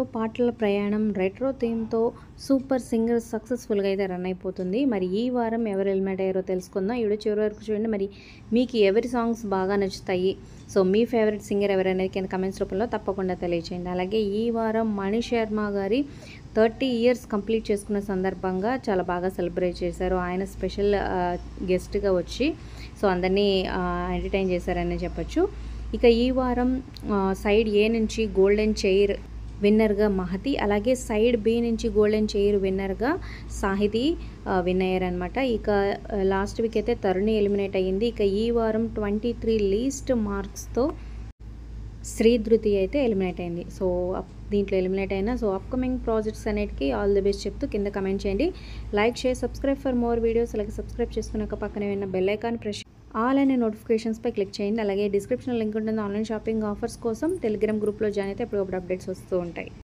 పాటల ప్రయాణం retro థీమ్తో super singer సక్సెస్ఫుల్గా అయితే రన్ అయిపోతుంది మరి ఈ వారం ఎవరు ఎలిమినేట్ అయ్యారో తెలుసుకుందాం ఇప్పుడు చివరి వరకు చూడండి మరి మీకు ఎవరి సాంగ్స్ బాగా నచ్చుతాయి సో మీ ఫేవరెట్ సింగర్ ఎవరనేది కింద కమెంట్స్ రూపంలో తప్పకుండా తెలియచేయండి అలాగే ఈ వారం మణి శర్మ గారి థర్టీ ఇయర్స్ కంప్లీట్ చేసుకున్న సందర్భంగా చాలా బాగా సెలబ్రేట్ చేశారు ఆయన స్పెషల్ గెస్ట్గా వచ్చి సో అందరినీ ఎంటర్టైన్ చేశారని చెప్పొచ్చు ఇక ఈ వారం ఆ, సైడ్ ఏ నుంచి గోల్డెన్ చైర్ విన్నర్గా మహతి అలాగే సైడ్ బి నుంచి గోల్డెన్ చైర్ విన్నర్గా సాహితి ఆ, విన్ అయ్యారనమాట ఇక ఆ, లాస్ట్ వీక్ అయితే తరుణి ఎలిమినేట్ అయ్యింది ఇక ఈ వారం ట్వంటీ త్రీ లీస్ట్ మార్క్స్తో శ్రీధృతి అయితే ఎలిమినేట్ అయింది సో అప్- దీంట్లో ఎలిమినేట్ అయినా సో అప్కమింగ్ ప్రాజెక్ట్స్ అన్నిటికీ ఆల్ ది బెస్ట్ చెప్తూ కింద కమెంట్ చేయండి like share subscribe for more videos అలాగే సబ్స్క్రైబ్ చేసుకున్నాక పక్కనే ఉన్న బెల్ ఐకాన్ ప్రెస్ ఆల్ అనే నోటిఫికేషన్స్పై క్లిక్ చేయండి అలాగే డిస్క్రిప్షన్ లింక్ ఉంటుంది ఆన్లైన్ షాపింగ్ ఆఫర్స్ కోసం టెలిగ్రామ్ గ్రూప్లో జాయిన్ అయితే ఎప్పుడు అప్డేట్స్ వస్తూ ఉంటాయి